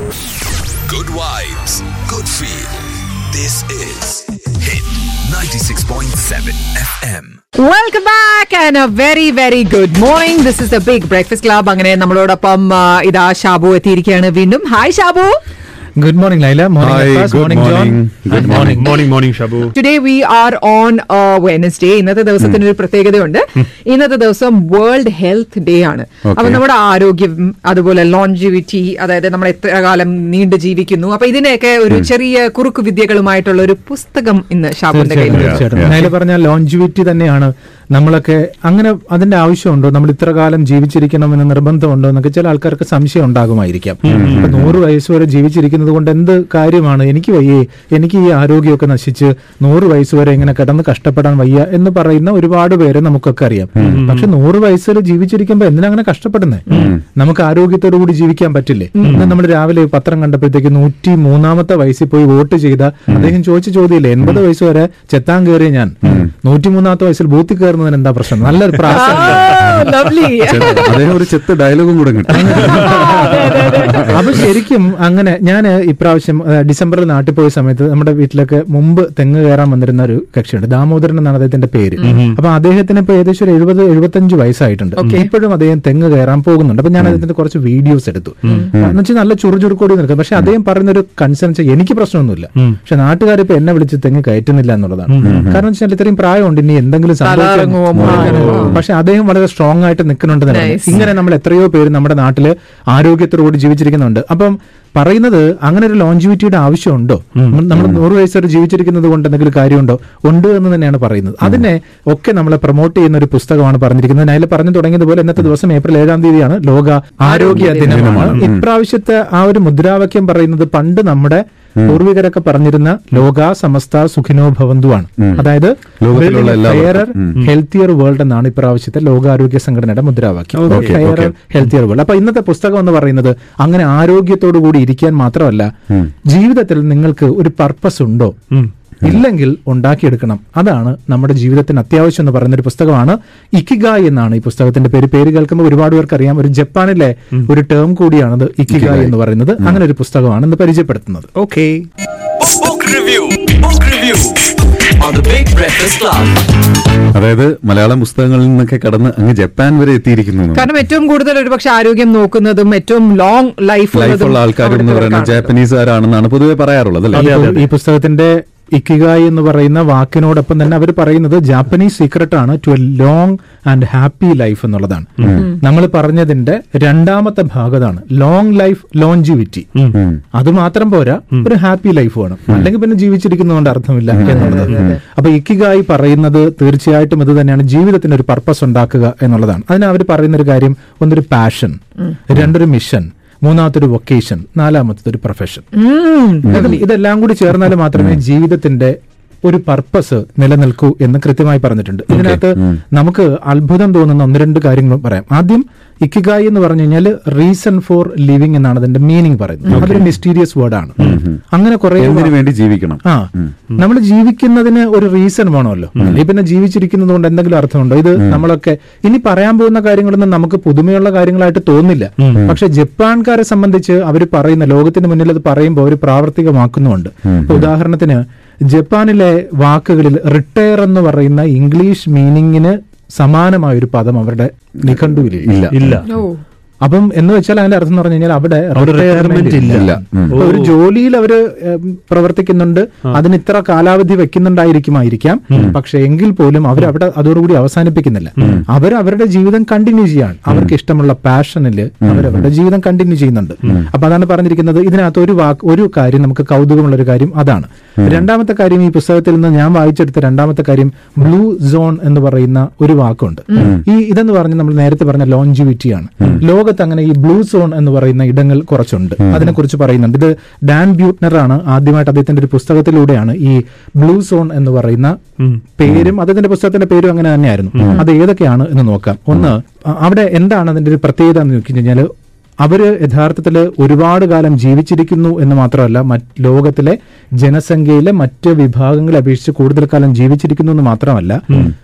Good vibes, good feel. This is Hit 96.7 FM. Welcome back and a very very good morning this is the big breakfast club അങ്ങനെ നമ്മളോടൊപ്പം ആ, ഇതാ ഷാബു എത്തിയിരിക്കുകയാണ് വീണ്ടും hi Shabu good morning Laila Hi, morning good morning John morning. Good morning. Morning morning Shabu today we are on Wednesday ഇന്നത്തെ ദിവസത്തിന് ഒരു പ്രത്യേകതയുണ്ട് ഇന്നത്തെ ദിവസം വേൾഡ് ഹെൽത്ത് ഡേ ആണ് അപ്പൊ നമ്മുടെ ആരോഗ്യം അതുപോലെ ലോഞ്ചിവിറ്റി അതായത് നമ്മൾ എത്ര കാലം നീണ്ടു ജീവിക്കുന്നു അപ്പൊ ഇതിനെയൊക്കെ ഒരു ചെറിയ കുറുക്കു വിദ്യകളുമായിട്ടുള്ള ഒരു പുസ്തകം ഇന്ന് ഷാബുവിന്റെ കയ്യിലുണ്ട് തീർച്ചയായിട്ടും നേരെ പറഞ്ഞ ലോഞ്ചിവിറ്റി തന്നെയാണ് നമ്മളൊക്കെ അങ്ങനെ അതിന്റെ ആവശ്യമുണ്ടോ നമ്മൾ ഇത്ര കാലം ജീവിച്ചിരിക്കണമെന്ന് നിർബന്ധമുണ്ടോ എന്നൊക്കെ ചില ആൾക്കാർക്ക് സംശയം ഉണ്ടാകുമായിരിക്കാം ഇപ്പൊ നൂറ് വയസ്സ് വരെ ജീവിച്ചിരിക്കുന്നത് കൊണ്ട് എന്ത് കാര്യമാണ് എനിക്ക് വയ്യേ എനിക്ക് ഈ ആരോഗ്യമൊക്കെ നശിച്ച് നൂറ് വയസ്സ് വരെ ഇങ്ങനെ കിടന്ന് കഷ്ടപ്പെടാൻ വയ്യ എന്ന് പറയുന്ന ഒരുപാട് പേരെ നമുക്കൊക്കെ അറിയാം പക്ഷെ നൂറ് വയസ്സിൽ ജീവിച്ചിരിക്കുമ്പോ എന്തിനാ അങ്ങനെ കഷ്ടപ്പെടുന്നേ നമുക്ക് ആരോഗ്യത്തോടു കൂടി ജീവിക്കാൻ പറ്റില്ലേ ഇന്ന് നമ്മൾ രാവിലെ പത്രം കണ്ടപ്പോഴത്തേക്ക് നൂറ്റി മൂന്നാമത്തെ വയസ്സിൽ പോയി വോട്ട് ചെയ്ത അദ്ദേഹം ചോദിച്ച ചോദ്യമില്ലേ എൺപത് വയസ്സ് വരെ ചെത്താൻ കയറിയ ഞാൻ നൂറ്റിമൂന്നാമത്തെ വയസ്സിൽ ബൂത്തിൽ കയറുന്നതിന് എന്താ പ്രശ്നം നല്ലൊരു പ്രാസം ലവ്ലി അദ്ദേഹം ഒരു ചെത്ത് ഡയലോഗും കൂടെ കിട്ടും അപ്പൊ ശരിക്കും അങ്ങനെ ഞാൻ ഇപ്രാവശ്യം ആ, ഡിസംബറിൽ നാട്ടിൽ പോയ സമയത്ത് നമ്മുടെ വീട്ടിലൊക്കെ മുമ്പ് തെങ്ങ് കയറാൻ വന്നിരുന്ന ഒരു കക്ഷിയുണ്ട് ദാമോദരൻ എന്നാണ് അദ്ദേഹത്തിന്റെ പേര് അപ്പൊ അദ്ദേഹത്തിന് ഇപ്പൊ ഏകദേശം ഒരു എഴുപത് എഴുപത്തഞ്ച് വയസ്സായിട്ടുണ്ട് ഇപ്പോഴും അദ്ദേഹം തെങ്ങ് കയറാൻ പോകുന്നുണ്ട് അപ്പൊ ഞാൻ അദ്ദേഹത്തിന്റെ കുറച്ച് വീഡിയോസ് എടുത്തു എന്ന് വെച്ചാൽ നല്ല ചുറുചുറുക്കോടി നിൽക്കും പക്ഷെ അദ്ദേഹം പറയുന്ന ഒരു കൺസേൺ എനിക്ക് പ്രശ്നമൊന്നുമില്ല പക്ഷെ നാട്ടുകാർ ഇപ്പൊ എന്നെ വിളിച്ച് തെങ്ങ് കയറ്റുന്നില്ല എന്നുള്ളതാണ് കാരണം വെച്ചാൽ ഇത്രയും പ്രായമുണ്ട് ഇനി എന്തെങ്കിലും തലകറങ്ങുമോ, മുറിക്കണമോ? പക്ഷെ അദ്ദേഹം വളരെ സ്ട്രോങ് ആയിട്ട് നിൽക്കുന്നുണ്ട് Nice. ഇങ്ങനെ നമ്മൾ എത്രയോ പേര് നമ്മുടെ നാട്ടില് ആരോഗ്യത്തോടുകൂടി ജീവിച്ചിരിക്കുന്നുണ്ട് അപ്പം പറയുന്നത് അങ്ങനെ ഒരു ലോഞ്ചിവിറ്റിയുടെ ആവശ്യമുണ്ടോ നമ്മൾ നൂറ് വയസ്സ് വരെ ജീവിച്ചിരിക്കുന്നത് കൊണ്ട് എന്തെങ്കിലും കാര്യമുണ്ടോ ഉണ്ട് എന്ന് തന്നെയാണ് പറയുന്നത് അതിനെ ഒക്കെ നമ്മളെ പ്രൊമോട്ട് ചെയ്യുന്ന ഒരു പുസ്തകമാണ് പറഞ്ഞിരിക്കുന്നത് അതിൽ പറഞ്ഞു തുടങ്ങിയതുപോലെ ഇന്നത്തെ ദിവസം ഏപ്രിൽ ഏഴാം തീയതിയാണ് ലോക ആരോഗ്യ ദിനമാണ് ഇപ്രാവശ്യത്തെ ആ ഒരു മുദ്രാവാക്യം പറയുന്നത് പണ്ട് നമ്മുടെ പൂർവികരൊക്കെ പറഞ്ഞിരുന്ന ലോക സമസ്ത സുഖിനോ ഭവന്തുവാണ് അതായത് ലോകത്തിലുള്ള എല്ലാവർക്കും. ഹെൽത്തിയർ വേൾഡ് എന്നാണ് ഇപ്രാവശ്യത്തെ ലോകാരോഗ്യ സംഘടനയുടെ മുദ്രാവാക്യം Okay, fair okay. Healthier world അപ്പൊ ഇന്നത്തെ പുസ്തകം എന്ന് പറയുന്നത് അങ്ങനെ ആരോഗ്യത്തോടു കൂടി ഇരിക്കാൻ മാത്രമല്ല ജീവിതത്തിൽ നിങ്ങൾക്ക് ഒരു പർപ്പസ് ഉണ്ടോ ഇല്ലെങ്കിൽ ഉണ്ടാക്കിയെടുക്കണം അതാണ് നമ്മുടെ ജീവിതത്തിന് അത്യാവശ്യം എന്ന് പറയുന്ന ഒരു പുസ്തകമാണ് ഇക്കിഗായ് എന്നാണ് ഈ പുസ്തകത്തിന്റെ പേര് പേര് കേൾക്കുമ്പോൾ ഒരുപാട് പേർക്ക് അറിയാം ഒരു ജപ്പാനിലെ ഒരു ടേം കൂടിയാണത് ഇക്കിഗായ് എന്ന് പറയുന്നത് അങ്ങനെ ഒരു പുസ്തകമാണ് ഇന്ന് പരിചയപ്പെടുത്തുന്നത് okay Book review, book review on the Big Breakfast Club. അതായത് മലയാളം പുസ്തകങ്ങളിൽ നിന്നൊക്കെ കടന്ന് അങ്ങ് ജപ്പാൻ വരെ എത്തിയിരിക്കുന്നു എന്ന്. കാരണം ഏറ്റവും കൂടുതൽ ഒരുപക്ഷെ ആരോഗ്യം നോക്കുന്നതും ഏറ്റവും ലോങ് ലൈഫ് ലൈഫുള്ള ആൾക്കാർ എന്ന് പറയുന്നത് ജാപ്പനീസുകാരാണെന്നാണ് പൊതുവെ പറയാറുള്ളത് അല്ലേ ഈ പുസ്തകത്തിന്റെ ഇക്കിഗായ് എന്ന് പറയുന്ന വാക്കിനോടൊപ്പം തന്നെ അവർ പറയുന്നത് ജാപ്പനീസ് സീക്രട്ട് ആണ് to a long and happy life എന്നുള്ളതാണ് നമ്മൾ പറഞ്ഞതിന്റെ രണ്ടാമത്തെ ഭാഗത്താണ് ലോങ് ലൈഫ് ലോഞ്ചിവിറ്റി ഉം. അത് മാത്രം പോരാ ഒരു ഹാപ്പി ലൈഫ് വേണം അല്ലെങ്കിൽ പിന്നെ ജീവിച്ചിരിക്കുന്നതുകൊണ്ട് അർത്ഥമില്ല എന്നുള്ളത് അപ്പൊ ഇക്കിഗായി പറയുന്നത് തീർച്ചയായിട്ടും ഇത് തന്നെയാണ് ജീവിതത്തിന് ഒരു പർപ്പസ് ഉണ്ടാക്കുക എന്നുള്ളതാണ് അതിന് അവർ പറയുന്ന ഒരു കാര്യം ഒന്നൊരു പാഷൻ രണ്ടൊരു മിഷൻ മൂന്നാമത്തൊരു വൊക്കേഷൻ നാലാമത്തത് ഒരു പ്രൊഫഷൻ ഇതെല്ലാം കൂടി ചേർന്നാൽ മാത്രമേ ജീവിതത്തിന്റെ ഒരു പർപ്പസ് നിലനിൽക്കൂ എന്ന് കൃത്യമായി പറഞ്ഞിട്ടുണ്ട് ഇതിനകത്ത് നമുക്ക് അത്ഭുതം തോന്നുന്ന ഒന്ന് രണ്ട് കാര്യങ്ങൾ പറയാം ആദ്യം ഇക്കിഗായി എന്ന് പറഞ്ഞു കഴിഞ്ഞാൽ റീസൺ ഫോർ ലിവിംഗ് എന്നാണ് അതിന്റെ മീനിങ് പറയുന്നത് അതൊരു മിസ്റ്റീരിയസ് വേർഡാണ് അങ്ങനെ കുറെ എന്തിനു വേണ്ടി ജീവിക്കണം ആ നമ്മൾ ജീവിക്കുന്നതിന് ഒരു റീസൺ വേണമല്ലോ അല്ലെങ്കിൽ പിന്നെ ജീവിച്ചിരിക്കുന്നത് കൊണ്ട് എന്തെങ്കിലും അർത്ഥമുണ്ടോ ഇത് നമ്മളൊക്കെ ഇനി പറയാൻ പോകുന്ന കാര്യങ്ങളൊന്നും നമുക്ക് പുതുമയുള്ള കാര്യങ്ങളായിട്ട് തോന്നില്ല പക്ഷെ ജപ്പാൻകാരെ സംബന്ധിച്ച് അവർ പറയുന്ന ലോകത്തിന് മുന്നിൽ അത് പറയുമ്പോൾ അവർ പ്രാവർത്തികമാക്കുന്നുമുണ്ട് ഇപ്പൊ ഉദാഹരണത്തിന് ജപ്പാനിലെ വാക്കുകളിൽ റിട്ടയർ എന്ന് പറയുന്ന ഇംഗ്ലീഷ് മീനിങ്ങിന് സമാനമായ ഒരു പദം അവരുടെ നിഘണ്ടുവിലില്ല ഇല്ല ഇല്ല അപ്പം എന്ന് വെച്ചാൽ അതിന്റെ അർത്ഥം എന്ന് പറഞ്ഞു കഴിഞ്ഞാൽ അവിടെ retirement ഇല്ല ഇല്ല. ഉം. ഇപ്പൊ ഒരു ജോലിയിൽ അവര് ഉം, പ്രവർത്തിക്കുന്നുണ്ട് അതിന് ഇത്ര കാലാവധി വെക്കുന്നുണ്ടായിരിക്കുമായിരിക്കാം പക്ഷെ എങ്കിൽ പോലും അവർ അവിടെ അതോടുകൂടി അവസാനിപ്പിക്കുന്നില്ല അവർ അവരുടെ ജീവിതം കണ്ടിന്യൂ ചെയ്യാണ് അവർക്ക് ഇഷ്ടമുള്ള പാഷനിൽ അവരവരുടെ ജീവിതം കണ്ടിന്യൂ ചെയ്യുന്നുണ്ട് അപ്പൊ അതാണ് പറഞ്ഞിരിക്കുന്നത് ഇതിനകത്ത് ഒരു വാക്ക് ഒരു കാര്യം നമുക്ക് കൗതുകമുള്ള ഒരു കാര്യം അതാണ് രണ്ടാമത്തെ കാര്യം ഈ പുസ്തകത്തിൽ നിന്ന് ഞാൻ വായിച്ചെടുത്ത രണ്ടാമത്തെ കാര്യം ബ്ലൂ സോൺ എന്ന് പറയുന്ന ഒരു വാക്കുണ്ട് ഈ ഇതെന്ന് പറഞ്ഞ് നമ്മൾ നേരത്തെ പറഞ്ഞ ലോഞ്ചിവിറ്റിയാണ് ലോകത്ത് അങ്ങനെ ഈ ബ്ലൂ സോൺ എന്ന് പറയുന്ന ഇടങ്ങൾ കുറച്ചുണ്ട് അതിനെക്കുറിച്ച് പറയുന്നുണ്ട് ഇത് ഡാൻ ബ്യൂട്ട്നർ ആണ് ആദ്യമായിട്ട് അദ്ദേഹത്തിന്റെ ഒരു പുസ്തകത്തിലൂടെയാണ് ഈ ബ്ലൂ സോൺ എന്ന് പറയുന്ന പേരും അദ്ദേഹത്തിന്റെ പുസ്തകത്തിന്റെ പേരും അങ്ങനെ തന്നെയായിരുന്നു അത് ഏതൊക്കെയാണ് എന്ന് നോക്കാം ഒന്ന് അ- അവിടെ എന്താണ് അതിന്റെ ഒരു പ്രത്യേകത എന്ന് നോക്കി കഴിഞ്ഞാൽ അവര് യഥാർത്ഥത്തിൽ ഒരുപാട് കാലം ജീവിച്ചിരിക്കുന്നു എന്ന് മാത്രമല്ല മറ്റ് ലോകത്തിലെ ജനസംഖ്യയിലെ മറ്റ് വിഭാഗങ്ങളെ അപേക്ഷിച്ച് കൂടുതൽ കാലം ജീവിച്ചിരിക്കുന്നു എന്ന് മാത്രമല്ല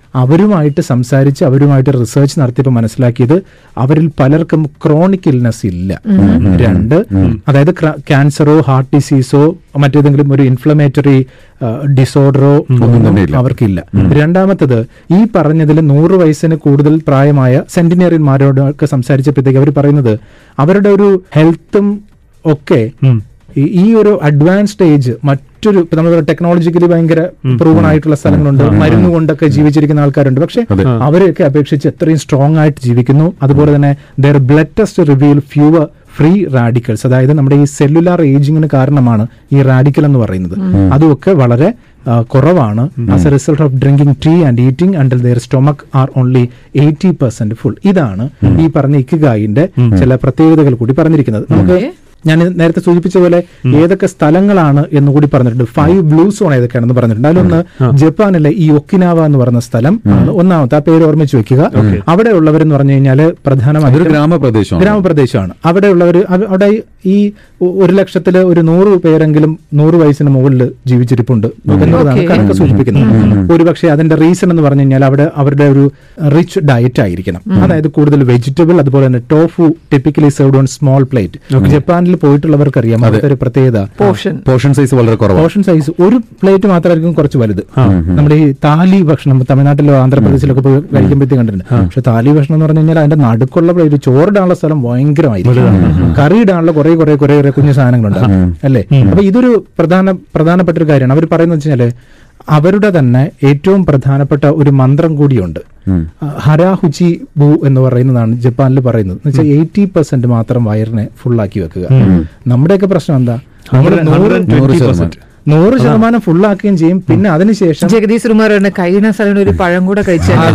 അവരുമായിട്ട് സംസാരിച്ച് അവരുമായിട്ട് റിസർച്ച് നടത്തിയപ്പോൾ മനസ്സിലാക്കിയത് അവരിൽ പലർക്കും ക്രോണിക് ഇൽനെസ് ഇല്ല രണ്ട് അതായത് ക്യാൻസറോ ഹാർട്ട് ഡിസീസോ മറ്റേതെങ്കിലും ഒരു ഇൻഫ്ലമേറ്ററി ഡിസോർഡറോ ഒന്നും അവർക്കില്ല രണ്ടാമത്തത് ഈ പറഞ്ഞതിൽ നൂറ് വയസ്സിന് കൂടുതൽ പ്രായമായ സെന്റിനറിയന്മാരോടൊക്കെ സംസാരിച്ചപ്പോഴത്തേക്ക് അവർ പറയുന്നത് അവരുടെ ഒരു ഹെൽത്തും ഒക്കെ ഈ- ഈ ഒരു അഡ്വാൻസ്ഡ് ഏജ് മറ്റൊരു ഇപ്പൊ നമ്മൾ ടെക്നോളജിക്കലി ഭയങ്കര പ്രൂവൺ ആയിട്ടുള്ള സ്ഥലങ്ങളുണ്ട് മരുന്ന് കൊണ്ടൊക്കെ ജീവിച്ചിരിക്കുന്ന ആൾക്കാരുണ്ട് പക്ഷെ അവരെയൊക്കെ അപേക്ഷിച്ച് എത്രയും സ്ട്രോങ് ആയിട്ട് ജീവിക്കുന്നു അതുപോലെ തന്നെ their blood test reveal fewer free radicals അതായത് നമ്മുടെ ഈ സെല്ലുലാർ ഏജിങ്ങിന് കാരണമാണ് ഈ റാഡിക്കൽ എന്ന് പറയുന്നത് അതുമൊക്കെ വളരെ ആ, കുറവാണ് as a result of drinking tea and eating until their stomach are only eighty percent full ഇതാണ് ഈ പറഞ്ഞ ഇക്കുഗായിന്റെ ചില പ്രത്യേകതകൾ കൂടി പറഞ്ഞിരിക്കുന്നത് നമുക്ക് ഞാൻ നേരത്തെ സൂചിപ്പിച്ച പോലെ ഏതൊക്കെ സ്ഥലങ്ങളാണ് എന്ന് കൂടി പറഞ്ഞിട്ടുണ്ട് ഫൈവ് ബ്ലൂ സോൺ ഏതൊക്കെയാണെന്ന് പറഞ്ഞിട്ടുണ്ട് അതിലൊന്ന് ജപ്പാനിലെ ഈ ഒക്കിനാവ എന്ന് പറയുന്ന സ്ഥലം ആണ് ഒന്നാമത്തെ ആ പേര് ഓർമ്മിച്ച് വെക്കുക അവിടെ ഉള്ളവരെന്ന് പറഞ്ഞു കഴിഞ്ഞാൽ അതൊരു പ്രധാനമായിട്ടും ഗ്രാമപ്രദേശമാണ് ഗ്രാമപ്രദേശമാണ് അവിടെയുള്ളവർ അവിടെ ഈ ഒ- ഒരു ലക്ഷത്തില് ഒരു നൂറ് പേരെങ്കിലും നൂറ് വയസ്സിന് മുകളിൽ ജീവിച്ചിരിപ്പുണ്ട് എന്നുള്ളതാണ് Okay. കണക്ക് സൂചിപ്പിക്കുന്നത് ഒരുപക്ഷെ അതിന്റെ റീസൺ എന്ന് പറഞ്ഞു കഴിഞ്ഞാൽ അവിടെ അവരുടെ ഒരു റിച്ച് ഡയറ്റ് ആയിരിക്കണം അതായത് കൂടുതൽ വെജിറ്റബിൾ അതുപോലെ തന്നെ tofu typically served on small plate ജപ്പാനിൽ പോയിട്ടുള്ളവർക്കറിയാം അവിടുത്തെ ഒരു പ്രത്യേകത പോർഷൻ പോർഷൻ സൈസ് വളരെ കുറവാണ് പോർഷൻ സൈസ് ഒരു പ്ലേറ്റ് മാത്രമായിരിക്കും കുറച്ച് വലുത് നമ്മുടെ ഈ താലി ഭക്ഷണം തമിഴ്നാട്ടിലോ ആന്ധ്രാപ്രദേശിലൊക്കെ പോയി കഴിക്കുമ്പോഴത്തേക്ക് കണ്ടിട്ടുണ്ട് പക്ഷെ താലി ഭക്ഷണം എന്ന് പറഞ്ഞു കഴിഞ്ഞാൽ അതിന്റെ നടുക്കുള്ള പ്ലേറ്റ് ചോറിടാനുള്ള സ്ഥലം ഭയങ്കരമായിരിക്കും കറി ഇടാനുള്ള കുറെ കുറെ കുറെ കുറെ കുഞ്ഞു സാധനങ്ങളുണ്ട് അല്ലേ അപ്പൊ ഇതൊരു പ്രധാന പ്രധാനപ്പെട്ട ഒരു കാര്യമാണ് അവർ പറയുന്നത് വെച്ചാല് അവരുടെ തന്നെ ഏറ്റവും പ്രധാനപ്പെട്ട ഒരു മന്ത്രം കൂടിയുണ്ട് ഹരാഹുചി ബു എന്ന് പറയുന്നതാണ് ജപ്പാനിൽ പറയുന്നത് എന്ന് വെച്ചാൽ എയ്റ്റി പെർസെന്റ് മാത്രം വയറിനെ ഫുള്ളാക്കി വെക്കുക നമ്മുടെയൊക്കെ പ്രശ്നം എന്താ നമ്മൾ നൂറ് നൂറ് ശതമാനം നൂറ് ശതമാനം ഫുള്ളാക്കുകയും ചെയ്യും പിന്നെ അതിനുശേഷം ജഗദീഷ് കുമാർ കഴിയുന്ന സ്ഥലം ഒരു പഴം കൂടെ കഴിച്ചാൽ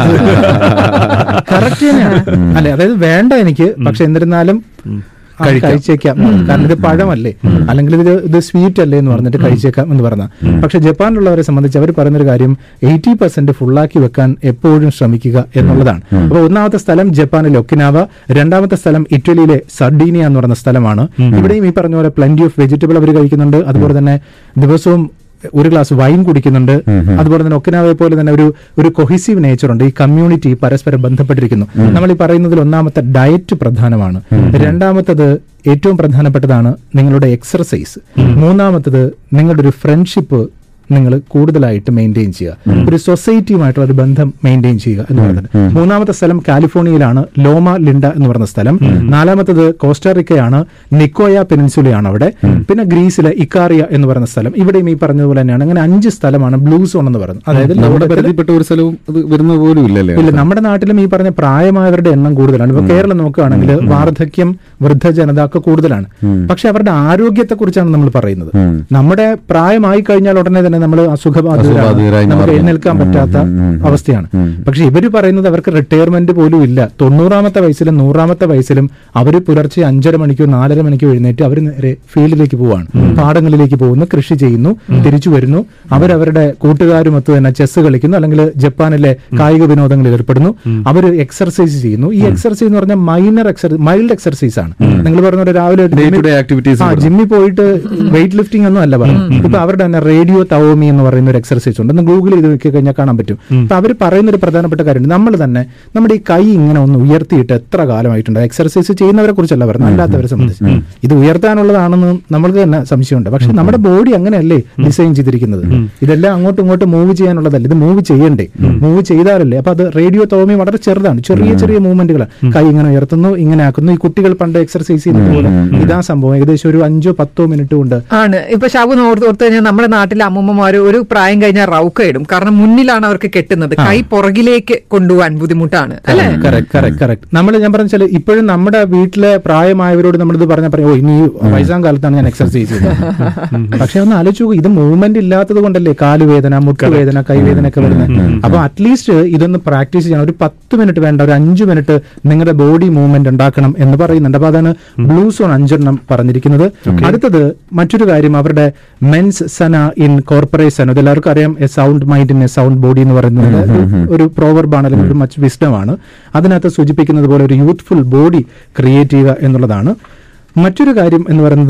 കറക്റ്റ് തന്നെയാണ് അല്ലെ അതായത് വേണ്ട എനിക്ക് പക്ഷെ എന്നിരുന്നാലും ആ, കഴിച്ചേക്കാം കാരണം ഇത് പഴമല്ലേ അല്ലെങ്കിൽ ഇത് ഇത് സ്വീറ്റ് അല്ലേ എന്ന് പറഞ്ഞിട്ട് കഴിച്ചേക്കാം എന്ന് പറഞ്ഞ പക്ഷെ ജപ്പാനിലുള്ളവരെ സംബന്ധിച്ച് അവർ പറയുന്നൊരു കാര്യം എയ്റ്റി പെർസെന്റ് ഫുള്ളാക്കി വെക്കാൻ എപ്പോഴും ശ്രമിക്കുക എന്നുള്ളതാണ് അപ്പൊ ഒന്നാമത്തെ സ്ഥലം ജപ്പാനിലെ ഒക്കിനാവ രണ്ടാമത്തെ സ്ഥലം ഇറ്റലിയിലെ സർഡീനിയ എന്ന് പറയുന്ന സ്ഥലമാണ് ഇവിടെയും ഈ പറഞ്ഞ പോലെ പ്ലന്റി ഓഫ് വെജിറ്റബിൾ അവർ കഴിക്കുന്നുണ്ട് അതുപോലെ തന്നെ ദിവസവും ഒരു ഗ്ലാസ് വൈൻ കുടിക്കുന്നുണ്ട് അതുപോലെ തന്നെ ഒക്കിനാവയെ പോലെ തന്നെ ഒരു ഒരു കൊഹിസീവ് നേച്ചർ ഉണ്ട് ഈ കമ്മ്യൂണിറ്റി പരസ്പരം ബന്ധപ്പെട്ടിരിക്കുന്നു നമ്മൾ ഈ പറയുന്നതിൽ ഒന്നാമത്തെ ഡയറ്റ് പ്രധാനമാണ് രണ്ടാമത്തത് ഏറ്റവും പ്രധാനപ്പെട്ടതാണ് നിങ്ങളുടെ എക്സർസൈസ് മൂന്നാമത്തത് നിങ്ങളുടെ ഒരു ഫ്രണ്ട്ഷിപ്പ് നിങ്ങൾ കൂടുതലായിട്ട് മെയിൻറ്റെയിൻ ചെയ്യുക ഒരു സൊസൈറ്റിയുമായിട്ടുള്ള ഒരു ബന്ധം മെയിൻറ്റെയിൻ ചെയ്യുക എന്ന് പറയുന്നത് മൂന്നാമത്തെ സ്ഥലം കാലിഫോർണിയയിലാണ് ലോമ ലിൻഡ എന്ന് പറയുന്ന സ്ഥലം നാലാമത്തത് കോസ്റ്റാറിക്കയാണ് നിക്കോയ പെനിൻസുലയാണ് അവിടെ പിന്നെ ഗ്രീസിലെ ഇക്കാറിയ എന്ന് പറയുന്ന സ്ഥലം ഇവിടെയും ഈ പറഞ്ഞതുപോലെ തന്നെയാണ് അങ്ങനെ അഞ്ച് സ്ഥലമാണ് ബ്ലൂ സോൺ എന്ന് പറയുന്നത് അതായത് നമ്മുടെ ലോകത്തിലെ- പരിധിപ്പെട്ട ഒരു സ്ഥലവും അത് വരുന്നത് പോലും ഇല്ലല്ലേ ഇല്ല നമ്മുടെ നാട്ടിലും ഈ പറഞ്ഞ പ്രായമായവരുടെ എണ്ണം കൂടുതലാണ് ഇപ്പൊ കേരളം നോക്കുകയാണെങ്കിൽ വാർദ്ധക്യം വൃദ്ധജനത ഒക്കെ കൂടുതലാണ് പക്ഷെ അവരുടെ ആരോഗ്യത്തെ കുറിച്ചാണ് നമ്മൾ പറയുന്നത് നമ്മുടെ പ്രായമായി കഴിഞ്ഞാൽ ഉടനെ തന്നെ നമ്മൾ അസുഖബാധിതരാണ് അസുഖബാധിതരായി നമുക്ക് മാറുന്നു. എഴുന്നേൽക്കാൻ പറ്റാത്ത ഉം, ഉം, ഉം. അവസ്ഥയാണ് പക്ഷെ ഇവര് പറയുന്നത് അവർക്ക് റിട്ടയർമെന്റ് പോലും ഇല്ല തൊണ്ണൂറാമത്തെ വയസ്സിലും നൂറാമത്തെ വയസ്സിലും അവർ പുലർച്ചെ അഞ്ചര മണിക്കോ നാലര മണിക്കോ എഴുന്നേറ്റ് അവർ നേരെ ഫീൽഡിലേക്ക് പോവാണ് പാടങ്ങളിലേക്ക് പോകുന്നു കൃഷി ചെയ്യുന്നു തിരിച്ചു വരുന്നു അവരവരുടെ കൂട്ടുകാരുമൊത്ത് തന്നെ ചെസ് കളിക്കുന്നു അല്ലെങ്കിൽ ജപ്പാനിലെ കായിക വിനോദങ്ങളിൽ ഏർപ്പെടുന്നു അവർ എക്സർസൈസ് ചെയ്യുന്നു ഈ എക്സർസൈസ് എന്ന് പറഞ്ഞാൽ മൈനർ എക്സർസൈസ് മൈൽഡ് എക്സർസൈസ് ആണ് നിങ്ങൾ പറഞ്ഞ പോലെ രാവിലെ Day to day activities ആ, ഉണ്ട്. ജിമ്മിൽ പോയിട്ട് വെയിറ്റ് ലിഫ്റ്റിംഗ് ഒന്നും അല്ല പറയുന്നത് ഇപ്പൊ അവരുടെ തന്നെ റേഡിയോ തവോമി എന്ന് പറയുന്ന ഒരു എക്സർസൈസ് ഉണ്ട് ഒന്ന് ഗൂഗിൾ ചെയ്ത് നോക്കി കഴിഞ്ഞാൽ കാണാൻ പറ്റും അപ്പൊ അവർ പറയുന്ന ഒരു പ്രധാനപ്പെട്ട കാര്യം നമ്മൾ തന്നെ നമ്മുടെ ഈ കൈ ഇങ്ങനെ ഒന്ന് ഉയർത്തിയിട്ട് എത്ര കാലമായിട്ടുണ്ട് എക്സർസൈസ് ചെയ്യുന്നവരെ കുറിച്ചല്ല പറയുന്നത് അല്ലാത്തവരെ സംബന്ധിച്ച് ഇത് ഉയർത്താനുള്ളതാണെന്ന് നമ്മൾക്ക് തന്നെ സംശയമുണ്ട് പക്ഷെ നമ്മുടെ ബോഡി അങ്ങനെയല്ലേ ഡിസൈൻ ചെയ്തിരിക്കുന്നത് ഇതെല്ലാം അങ്ങോട്ടും ഇങ്ങോട്ടും മൂവ് ചെയ്യാനുള്ളതല്ല ഇത് മൂവ് ചെയ്യണ്ടേ മൂവ് ചെയ്താലല്ലേ അപ്പൊ അത് റേഡിയോ തോമി വളരെ ചെറുതാണ് ചെറിയ ചെറിയ മൂവ്മെന്റുകളാണ് കൈ ഇങ്ങനെ ഉയർത്തുന്നു ഇങ്ങനെ ആക്കുന്നു ഈ കുട്ടികൾ പണ്ട് എക്സർസൈസ് ചെയ്യുന്നത് പോലെ ഇതാ സംഭവം ഏകദേശം ഒരു അഞ്ചോ പത്തോ മിനിറ്റ് കൊണ്ട് ആണ് ഇപ്പൊ ഷാബു ഓർത്ത് ഓർത്ത് കഴിഞ്ഞാൽ നമ്മുടെ നാട്ടിലെ അമ്മൂമ്മമാര് ഒരു പ്രായം കഴിഞ്ഞാൽ റൗക്ക ഇടും കാരണം മുന്നിലാണ് അവർക്ക് കെട്ടുന്നത് കൈ പുറകിലേക്ക് കൊണ്ടുപോകാൻ ബുദ്ധിമുട്ടാണ് അല്ലെ കറക്റ്റ് കറക്റ്റ് കറക്റ്റ് നമ്മൾ ഞാൻ പറഞ്ഞാൽ ഇപ്പോഴും നമ്മുടെ വീട്ടിലെ പ്രായമായവരോട് നമ്മളിത് പറഞ്ഞാൽ പറയും ഓ ഇനി ഈ വയസ്സാം കാലത്താണ് ഞാൻ എക്സർസൈസ് ചെയ്യുന്നത് പക്ഷെ ഒന്ന് ആലോചിച്ച് നോക്കൂ ഇത് മൂവ്മെന്റ് ഇല്ലാത്തത് കൊണ്ടല്ലേ കാലുവേദന മുട്ടുവേദന കൈവേദന ഒക്കെ വരുന്നത് അപ്പൊ അറ്റ്ലീസ്റ്റ് ഇതൊന്ന് പ്രാക്ടീസ് ചെയ്യണം ഒരു പത്ത് മിനിറ്റ് വേണ്ട ഒരു അഞ്ചു മിനിറ്റ് നിങ്ങളുടെ ബോഡി മൂവ്മെന്റ് ഉണ്ടാക്കണം എന്ന് പറയുന്നുണ്ട് അപ്പൊ അതാണ് ബ്ലൂ സോൺ അഞ്ചെണ്ണം പറഞ്ഞിരിക്കുന്നത് അടുത്തത് മറ്റൊരു കാര്യം അവരുടെ മെൻസ് സന ഇൻ കോർപ്പറേഷൻ ഇത് എല്ലാവർക്കും അറിയാം a sound mind in a sound body എന്ന് പറയുന്നത് ഒരു- ഒരു പ്രോവർബാണ് അല്ലെങ്കിൽ ഒരു മച്ച് വിസ്ഡമാണ് അതിനകത്ത് സൂചിപ്പിക്കുന്നത് പോലെ ഒരു യൂത്ത്ഫുൾ ബോഡി ക്രിയേറ്റ് ചെയ്യുക എന്നുള്ളതാണ് മറ്റൊരു കാര്യം എന്ന് പറയുന്നത്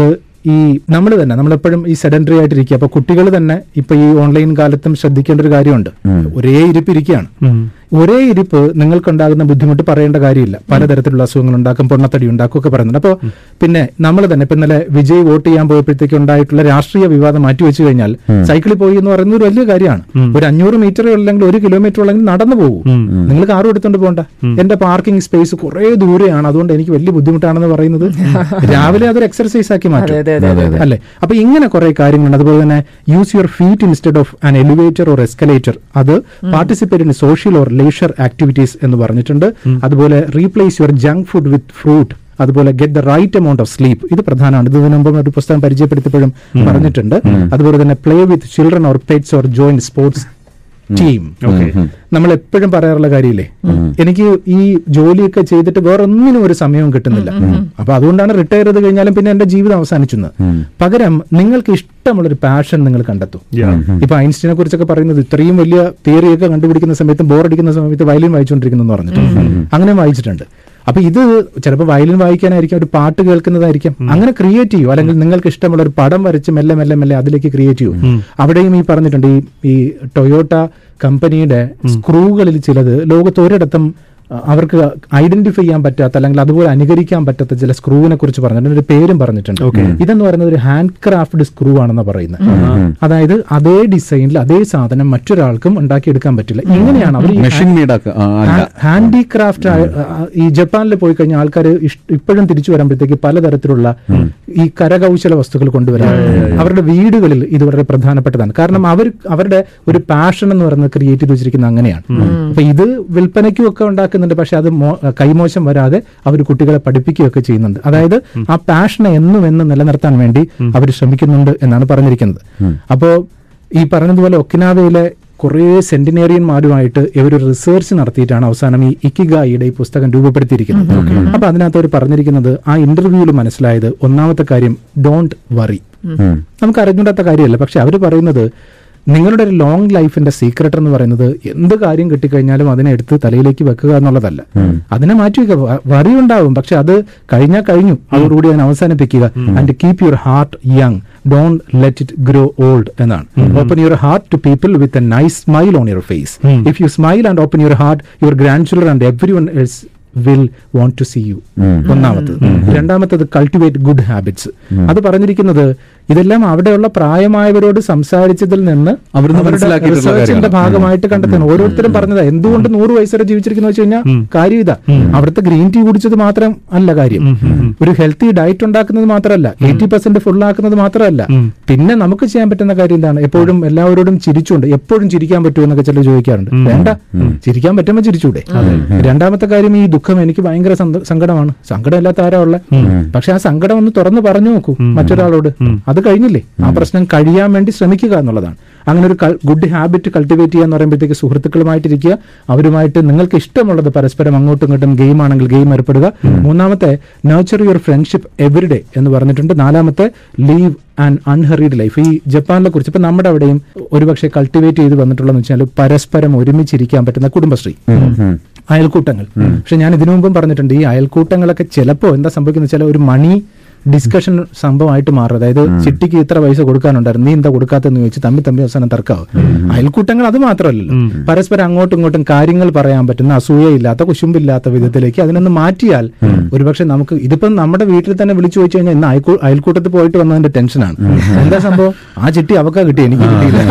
ഈ നമ്മൾ തന്നെ നമ്മളെപ്പോഴും ഈ സെഡൻഡറി ആയിട്ടിരിക്കുക അപ്പൊ കുട്ടികൾ തന്നെ ഇപ്പൊ ഈ ഓൺലൈൻ കാലത്തും ശ്രദ്ധിക്കേണ്ട ഒരു കാര്യമുണ്ട് ഒരേ ഇരിപ്പ് ഇരിക്കുകയാണ് ഒരേ ഇരിപ്പ് നിങ്ങൾക്കുണ്ടാകുന്ന ബുദ്ധിമുട്ട് പറയേണ്ട കാര്യമില്ല പലതരത്തിലുള്ള അസുഖങ്ങൾ ഉണ്ടാക്കും പൊണ്ണത്തടി ഉണ്ടാക്കും ഒക്കെ പറയുന്നുണ്ട് അപ്പോൾ പിന്നെ നമ്മൾ തന്നെ ഇപ്പൊ ഇന്നലെ വിജയ് വോട്ട് ചെയ്യാൻ പോയപ്പോഴത്തേക്ക് ഉണ്ടായിട്ടുള്ള രാഷ്ട്രീയ വിവാദം മാറ്റി വെച്ച് കഴിഞ്ഞാൽ സൈക്കിളിൽ പോയി എന്ന് പറയുന്നത് ഒരു വലിയ കാര്യമാണ് ഒരു അഞ്ഞൂറ് മീറ്റർ അല്ലെങ്കിൽ ഒരു കിലോമീറ്റർ ഉള്ളെങ്കിൽ നടന്നു പോകും നിങ്ങൾ കാറും എടുത്തോണ്ട് പോകണ്ട എന്റെ പാർക്കിംഗ് സ്പേസ് കുറെ ദൂരെയാണ് അതുകൊണ്ട് എനിക്ക് വലിയ ബുദ്ധിമുട്ടാണെന്ന് പറയുന്നത് രാവിലെ അതൊരു എക്സർസൈസ് ആക്കി മാറ്റും അതെ, അതെ, അതെ, അല്ലെ അപ്പൊ ഇങ്ങനെ കുറെ കാര്യങ്ങളുണ്ട് അതുപോലെ തന്നെ use your feet instead of an elevator or escalator അത് participate in social or leisure activities എന്ന് പറഞ്ഞിട്ടുണ്ട് അതുപോലെ replace your junk food with fruit അതുപോലെ get the right amount of sleep ഇത് പ്രധാനമാണ് ഇത് ഇതിനു മുമ്പ് ഒരു പുസ്തകം പരിചയപ്പെടുത്തിയപ്പോഴും പറഞ്ഞിട്ടുണ്ട് അതുപോലെ തന്നെ play with children or pets or join sports team നമ്മൾ എപ്പോഴും പറയാറുള്ള കാര്യമില്ലേ എനിക്ക് ഈ ജോലിയൊക്കെ ചെയ്തിട്ട് വേറെ ഒന്നിനും ഒരു സമയവും കിട്ടുന്നില്ല അപ്പൊ അതുകൊണ്ടാണ് റിട്ടയർ ചെയ്ത് കഴിഞ്ഞാലും പിന്നെ എന്റെ ജീവിതം അവസാനിച്ചെന്ന് പകരം നിങ്ങൾക്ക് ഇഷ്ടമുള്ളൊരു പാഷൻ നിങ്ങൾ കണ്ടെത്തും ഇപ്പൊ ഐൻസ്റ്റീനെ കുറിച്ചൊക്കെ പറയുന്നത് ഇത്രയും വലിയ തിയറിയൊക്കെ കണ്ടുപിടിക്കുന്ന സമയത്ത് ബോറടിക്കുന്ന സമയത്ത് വയലിൻ വായിച്ചുകൊണ്ടിരിക്കുന്നു എന്ന് പറഞ്ഞിട്ട് അങ്ങനെ വായിച്ചിട്ടുണ്ട് അപ്പൊ ഇത് ചിലപ്പോൾ വയലിൻ വായിക്കാനായിരിക്കും ഒരു പാട്ട് കേൾക്കുന്നതായിരിക്കും അങ്ങനെ ക്രിയേറ്റ് ചെയ്യൂ അല്ലെങ്കിൽ നിങ്ങൾക്ക് ഇഷ്ടമുള്ള ഒരു പടം വരച്ച് മെല്ലെ മെല്ലെ മെല്ലെ അതിലേക്ക് ക്രിയേറ്റ് ചെയ്യൂ അവിടെയും ഈ പറഞ്ഞിട്ടുണ്ട് ഈ ഈ ടൊയോട്ട കമ്പനിയുടെ സ്ക്രൂകളിൽ ചിലത് ലോകത്ത് ഒരിടത്തും അഹ് അവർക്ക് ഐഡന്റിഫൈ ചെയ്യാൻ പറ്റാത്ത അല്ലെങ്കിൽ അതുപോലെ അനുകരിക്കാൻ പറ്റാത്ത ചില സ്ക്രൂവിനെ കുറിച്ച് പറഞ്ഞിട്ടുണ്ട് ഒരു പേരും പറഞ്ഞിട്ടുണ്ട് ഇതെന്ന് പറയുന്നത് ഒരു ഹാൻഡ് ക്രാഫ്റ്റ് സ്ക്രൂ ആണെന്ന് പറയുന്നത് അതായത് അതേ ഡിസൈനിൽ അതേ സാധനം മറ്റൊരാൾക്കും ഉണ്ടാക്കിയെടുക്കാൻ പറ്റില്ല ഇങ്ങനെയാണ് അവർ മെഷീൻ മെയ്ഡ് അല്ല ഹാൻഡിക്രാഫ്റ്റ് ഈ ജപ്പാനിൽ പോയി കഴിഞ്ഞാൽ ആൾക്കാർ ഇപ്പോഴും തിരിച്ചു വരുമ്പോഴത്തേക്ക് പലതരത്തിലുള്ള ഈ കരകൗശല വസ്തുക്കൾ കൊണ്ടുവരാൻ അവരുടെ വീടുകളിൽ ഇത് വളരെ പ്രധാനപ്പെട്ടതാണ് കാരണം അവർ അവരുടെ ഒരു പാഷൻ എന്ന് പറയുന്നത് ക്രിയേറ്റ് ചെയ്ത് വെച്ചിരിക്കുന്നത് അങ്ങനെയാണ് അപ്പൊ ഇത് വിൽപ്പനയ്ക്കും ഒക്കെ ഉണ്ടാക്കുന്നുണ്ട് പക്ഷെ അത് മോ- കൈമോശം വരാതെ അവർ കുട്ടികളെ പഠിപ്പിക്കുകയൊക്കെ ചെയ്യുന്നുണ്ട് അതായത് ആ പാഷനെ എന്നും എന്നും നിലനിർത്താൻ വേണ്ടി അവർ ശ്രമിക്കുന്നുണ്ട് എന്നാണ് പറഞ്ഞിരിക്കുന്നത് അപ്പോ ഈ പറഞ്ഞതുപോലെ ഒക്കിനാവയിലെ കുറേ സെന്റിനേറിയന്മാരുമായിട്ട് ഇവർ റിസർച്ച് നടത്തിയിട്ടാണ് അവസാനം ഈ ഇക്കിഗായിയുടെ ഈ പുസ്തകം രൂപപ്പെടുത്തിയിരിക്കുന്നത് അപ്പൊ അതിനകത്ത് അവർ പറഞ്ഞിരിക്കുന്നത് ആ ഇന്റർവ്യൂവിൽ മനസ്സിലായത് ഒന്നാമത്തെ കാര്യം ഡോണ്ട് വറി നമുക്ക് അറിഞ്ഞൂടാത്ത കാര്യമല്ല പക്ഷെ അവർ പറയുന്നത് നിങ്ങളുടെ ഒരു ലോങ് ലൈഫിന്റെ സീക്രട്ട് എന്ന് പറയുന്നത് എന്ത് കാര്യം കിട്ടിക്കഴിഞ്ഞാലും അതിനെ എടുത്ത് തലയിലേക്ക് വെക്കുക എന്നുള്ളതല്ല അതിനെ മാറ്റി വെക്കുക വറി ഉണ്ടാവും പക്ഷെ അത് കഴിഞ്ഞാൽ കഴിഞ്ഞു അതോടുകൂടി അതിനെ അവസാനിപ്പിക്കുക and keep your heart young don't let it grow old എന്നാണ് open your heart to people with a nice smile on your face if you smile and open your heart your grand children and everyone else will want to see you ഒന്നാമത്തത് രണ്ടാമത്തത് cultivate good habits അത് പറഞ്ഞിരിക്കുന്നത് ഇതെല്ലാം അവിടെയുള്ള പ്രായമായവരോട് സംസാരിച്ചതിൽ നിന്ന് അവിടുന്ന് അവരുടെ മനസ്സിലാക്കിയിട്ടുള്ള റിസർച്ചിന്റെ കാര്യമാണ്. ഭാഗമായിട്ട് കണ്ടെത്തുന്നു ഓരോരുത്തരും പറഞ്ഞതാ എന്തുകൊണ്ട് നൂറ് വയസ്സ് വരെ ജീവിച്ചിരിക്കുന്നു വെച്ച് കഴിഞ്ഞാൽ കാര്യം ഇതാ അവിടുത്തെ ഗ്രീൻ ടീ കുടിച്ചത് മാത്രം അല്ല കാര്യം ഒരു ഹെൽത്തി ഡയറ്റ് ഉണ്ടാക്കുന്നത് മാത്രമല്ല എയ്റ്റി പെർസെന്റ് ഫുൾ ആക്കുന്നത് മാത്രമല്ല പിന്നെ നമുക്ക് ചെയ്യാൻ പറ്റുന്ന കാര്യം എന്താണ് എപ്പോഴും എല്ലാവരോടും ചിരിച്ചുകൊണ്ട് എപ്പോഴും ചിരിക്കാൻ പറ്റുമോ എന്നൊക്കെ ചിലർ ചോദിക്കാറുണ്ട് വേണ്ട ചിരിക്കാൻ പറ്റുമ്പോൾ ചിരിച്ചൂടെ രണ്ടാമത്തെ കാര്യം ഈ ദുഃഖം എനിക്ക് ഭയങ്കര സന്ത- സങ്കടമാണ് സങ്കടം ഇല്ലാത്ത ആരാ ഉള്ള പക്ഷെ ആ സങ്കടം ഒന്ന് തുറന്ന് പറഞ്ഞു നോക്കൂ മറ്റൊരാളോട് അത് കഴിഞ്ഞില്ലേ ആ പ്രശ്നം കഴിയാൻ വേണ്ടി ശ്രമിക്കുക എന്നുള്ളതാണ് അങ്ങനെ ഒരു ഗുഡ് ഹാബിറ്റ് കൾട്ടിവേറ്റ് ചെയ്യുക എന്ന് പറയുമ്പോഴത്തേക്ക് സുഹൃത്തുക്കളുമായിട്ടിരിക്കുക അവരുമായിട്ട് നിങ്ങൾക്ക് ഇഷ്ടമുള്ളത് പരസ്പരം അങ്ങോട്ടും ഇങ്ങോട്ടും ഗെയിം ആണെങ്കിൽ ഗെയിം ഏർപ്പെടുക മൂന്നാമത്തെ നേച്ചർ യുവർ ഫ്രണ്ട്ഷിപ്പ് എവറിഡേ എന്ന് പറഞ്ഞിട്ടുണ്ട് നാലാമത്തെ ലീവ് ആൻഡ് അൺഹറീഡ് ലൈഫ് ഈ ജപ്പാനിനെ കുറിച്ച് ഇപ്പൊ നമ്മുടെ അവിടെയും ഒരുപക്ഷെ കൾട്ടിവേറ്റ് ചെയ്ത് വന്നിട്ടുള്ളതെന്ന് വെച്ചാൽ പരസ്പരം ഒരുമിച്ചിരിക്കാൻ പറ്റുന്ന കുടുംബശ്രീ അയൽക്കൂട്ടങ്ങൾ പക്ഷെ ഞാൻ ഇതിനു മുമ്പും പറഞ്ഞിട്ടുണ്ട് ഈ അയൽക്കൂട്ടങ്ങളൊക്കെ ചിലപ്പോ എന്താ സംഭവിക്കുന്ന വെച്ചാൽ ഒരു മണി ഡിസ്കഷൻ സംഭവമായിട്ട് മാറും അതായത് ചിട്ടിക്ക് ഇത്ര പൈസ കൊടുക്കാനുണ്ടായിരുന്നു നീ എന്താ കൊടുക്കാത്തെന്ന് ചോദിച്ച് തമ്മിൽ തമ്മിൽ അവസാനം തർക്കാവും അയൽക്കൂട്ടങ്ങൾ അത് മാത്രമല്ലല്ലോ പരസ്പരം അങ്ങോട്ടും ഇങ്ങോട്ടും കാര്യങ്ങൾ പറയാൻ പറ്റുന്ന അസൂയയില്ലാത്ത കുശുമ്പില്ലാത്ത വിധത്തിലേക്ക് അതിനൊന്ന് മാറ്റിയാൽ ഒരുപക്ഷെ നമുക്ക് ഇതിപ്പം നമ്മുടെ വീട്ടിൽ തന്നെ വിളിച്ചു ചോദിച്ചു കഴിഞ്ഞാൽ ഇന്ന് അയൽക്കൂ അയൽക്കൂട്ടത്തിൽ പോയിട്ട് വന്നതിന്റെ ടെൻഷനാണ് എന്താ സംഭവം ആ ചിട്ടി അവക്കാ കിട്ടി എനിക്ക് കിട്ടിയില്ല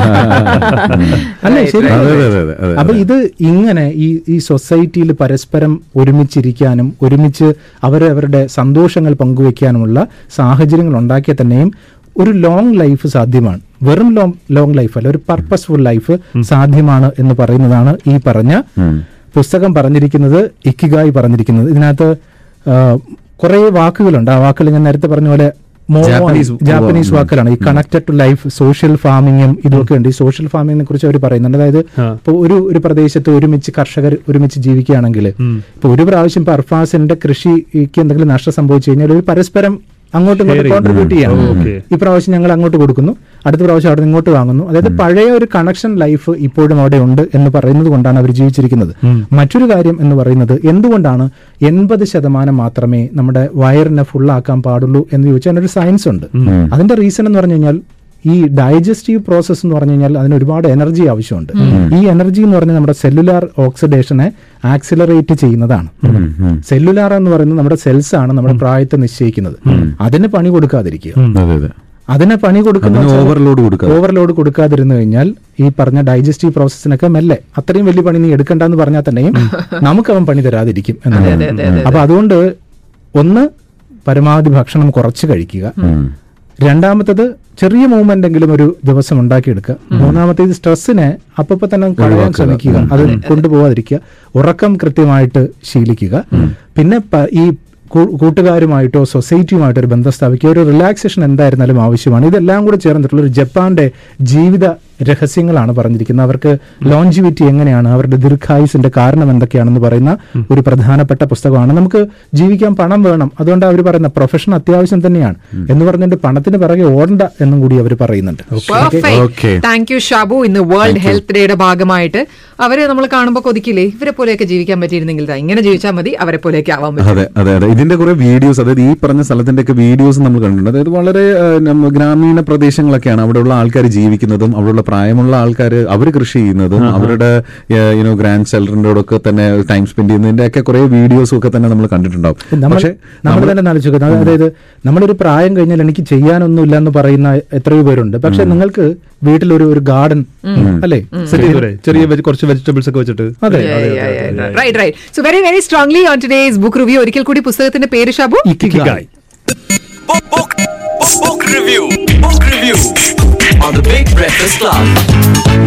അല്ലേ ശരി അതെ, അതെ, അതെ, അതെ. അപ്പൊ ഇത് ഇങ്ങനെ ഈ ഈ സൊസൈറ്റിയിൽ പരസ്പരം ഒരുമിച്ചിരിക്കാനും ഒരുമിച്ച് അവരവരുടെ സന്തോഷങ്ങൾ പങ്കുവെക്കാനുമുള്ള സാഹചര്യങ്ങൾ ഉണ്ടാക്കിയ തന്നെയും ഒരു ലോങ് ലൈഫ് സാധ്യമാണ് വെറും ലോങ് ലോങ് ലൈഫ് അല്ല ഒരു പർപ്പസ്ഫുൾ ലൈഫ് സാധ്യമാണ് എന്ന് പറയുന്നതാണ് ഈ പറഞ്ഞ പുസ്തകം പറഞ്ഞിരിക്കുന്നത് ഇക്കിഗായി പറഞ്ഞിരിക്കുന്നത് ഇതിനകത്ത് കുറെ വാക്കുകളുണ്ട് ആ വാക്കുകൾ ഞാൻ നേരത്തെ പറഞ്ഞ പോലെ മോ- ജാപ്പനീസ് ജാപ്പനീസ് വാക്കുകളാണ് ഈ കണക്റ്റഡ് ടു ലൈഫ് സോഷ്യൽ ഫാമിങ്ങും ഇതൊക്കെ ഉണ്ട് ഈ സോഷ്യൽ ഫാമിങ്ങിനെ കുറിച്ച് അവർ പറയുന്നുണ്ട് അതായത് ഇപ്പോൾ ഒരു ഒരു പ്രദേശത്ത് ഒരുമിച്ച് കർഷകർ ഒരുമിച്ച് ജീവിക്കുകയാണെങ്കിൽ ഇപ്പൊ ഒരു പ്രാവശ്യം ഇപ്പൊ അർഫാസിന്റെ കൃഷിക്ക് എന്തെങ്കിലും നഷ്ടം സംഭവിച്ചു കഴിഞ്ഞാൽ ഒരു പരസ്പരം അങ്ങോട്ടും ഇങ്ങോട്ടും Sharing. കോൺട്രിബ്യൂട്ട് ചെയ്യാം ഉം. Okay. ഇപ്രാവശ്യം ഞങ്ങൾ അങ്ങോട്ട് കൊടുക്കുന്നു അടുത്ത പ്രാവശ്യം അവിടെ നിന്ന് ഇങ്ങോട്ട് വാങ്ങുന്നു അതായത് പഴയ ഒരു കണക്ഷൻ ലൈഫ് ഇപ്പോഴും അവിടെ ഉണ്ട് എന്ന് പറയുന്നത് കൊണ്ടാണ് അവർ ജീവിച്ചിരിക്കുന്നത് മറ്റൊരു കാര്യം എന്ന് പറയുന്നത് എന്തുകൊണ്ടാണ് എൺപത് ശതമാനം മാത്രമേ നമ്മുടെ വയറിനെ ഫുള്ളാക്കാൻ പാടുള്ളൂ എന്ന് ചോദിച്ചാൽ അതിനൊരു സയൻസ് ഉണ്ട് അതിന്റെ റീസൺ എന്ന് പറഞ്ഞു കഴിഞ്ഞാൽ ഈ ഡൈജസ്റ്റീവ് പ്രോസസ്സ് എന്ന് പറഞ്ഞു കഴിഞ്ഞാൽ അതിന് ഒരുപാട് എനർജി ആവശ്യമുണ്ട് ഈ എനർജി എന്ന് പറഞ്ഞാൽ നമ്മുടെ സെല്ലുലാർ ഓക്സിഡേഷനെ ആക്സിലറേറ്റ് ചെയ്യുന്നതാണ് സെല്ലുലാർ എന്ന് പറയുന്നത് നമ്മുടെ സെൽസ് ആണ് നമ്മുടെ പ്രായത്തെ നിശ്ചയിക്കുന്നത് അതിന് പണി കൊടുക്കാതിരിക്കുക അതെ അതെ അതിനെ പണി കൊടുക്കുന്ന അതിന് overload കൊടുക്കാതെ. ഓവർലോഡ് കൊടുക്കാതിരുന്നു കഴിഞ്ഞാൽ ഈ പറഞ്ഞ ഡൈജസ്റ്റീവ് പ്രോസസ്സിനൊക്കെ മെല്ലെ അത്രയും വലിയ പണി നീ എടുക്കണ്ടെന്ന് പറഞ്ഞാൽ തന്നെയും നമുക്ക് അവൻ പണി തരാതിരിക്കും എന്നുള്ളതാണ് അപ്പൊ അതുകൊണ്ട് ഒന്ന് പരമാവധി ഭക്ഷണം കുറച്ച് കഴിക്കുക രണ്ടാമത്തത് ചെറിയ മൂവ്മെന്റ് എങ്കിലും ഒരു ദിവസം ഉണ്ടാക്കിയെടുക്കുക മൂന്നാമത്തേത് സ്ട്രെസ്സിനെ അപ്പൊ തന്നെ കളയാൻ ശ്രമിക്കുക അത് കൊണ്ടുപോകാതിരിക്കുക ഉറക്കം കൃത്യമായിട്ട് ശീലിക്കുക പിന്നെ പ- ഈ കൂ- കൂട്ടുകാരുമായിട്ടോ സൊസൈറ്റിയുമായിട്ടോ ഒരു ബന്ധം സ്ഥാപിക്കുക ഒരു റിലാക്സേഷൻ എന്തായിരുന്നാലും ആവശ്യമാണ് ഇതെല്ലാം കൂടെ ചേർന്നിട്ടുള്ള ഒരു ജപ്പാന്റെ ജീവിത രഹസ്യങ്ങളാണ് പറഞ്ഞിരിക്കുന്നത് അവർക്ക് ലോഞ്ചിവിറ്റി എങ്ങനെയാണ് അവരുടെ ദീർഘായുസിന്റെ കാരണം എന്തൊക്കെയാണെന്ന് പറയുന്ന ഒരു പ്രധാനപ്പെട്ട പുസ്തകമാണ് നമുക്ക് ജീവിക്കാൻ പണം വേണം അതുകൊണ്ട് അവർ പറയുന്ന പ്രൊഫഷൻ അത്യാവശ്യം തന്നെയാണ് എന്ന് പറഞ്ഞിട്ട് പണത്തിന് പിറകെ ഓടണ്ട എന്നും കൂടി അവർ പറയുന്നുണ്ട് Okay. താങ്ക് യു ഷാബു ഇന്ന് വേൾഡ് ഹെൽത്ത് ഡേയുടെ ഭാഗമായിട്ട് അവരെ നമ്മൾ കാണുമ്പോൾ കൊതിക്കില്ലേ ഇവരെ പോലെയൊക്കെ ജീവിക്കാൻ പറ്റിയിരുന്നെങ്കിൽ ദാ ഇങ്ങനെ ജീവിച്ചാൽ മതി അവരെ പോലെയൊക്കെ ആവാൻ പറ്റും അതെ അതെ അതെ ഇതിന്റെ കുറെ വീഡിയോസ് അതായത് ഈ പറഞ്ഞ സ്ഥലത്തിന്റെ ഒക്കെ വീഡിയോസ് നമ്മൾ കണ്ടിട്ടുണ്ട് അതായത് വളരെ ആ, നമ്മ ഗ്രാമീണ പ്രദേശങ്ങളൊക്കെയാണ് അവിടെയുള്ള ആൾക്കാർ ജീവിക്കുന്നതും അവിടെയുള്ള പ്രായമുള്ള ആൾക്കാർ അവർ കൃഷി ചെയ്യുന്നതും അവരുടെ യുനോ ഗ്രാൻഡ് ചിൽഡ്രൻ്റെയോടൊക്കെ തന്നെ ടൈം സ്പെൻഡ് ചെയ്യുന്നതിന്റെ ഒക്കെ കുറെ വീഡിയോസും ഒക്കെ തന്നെ നമ്മൾ കണ്ടിട്ടുണ്ടാവും നമ്മൾ പക്ഷേ നമ്മൾ തന്നെ ആലോചിക്കുന്നത് അതായത് നമ്മളൊരു പ്രായം കഴിഞ്ഞാൽ എനിക്ക് ചെയ്യാനൊന്നുമില്ല എന്ന് പറയുന്ന എത്രയോ പേരുണ്ട് പക്ഷെ നിങ്ങൾക്ക് വീട്ടിലൊരു ഒരു ഗാർഡൻ അല്ലേ ചെറിയ ചെറിയ veg- കുറച്ച് വെജിറ്റബിൾസ് ഒക്കെ വെച്ചിട്ട് അതെ right right so very very strongly on today's book review ഒരിക്കൽ കൂടി പുസ്തകത്തിന്റെ പേര് ഷാബു ഇക്കിഗായ്. Book, book, book, book review. Book review on the Big Breakfast Club.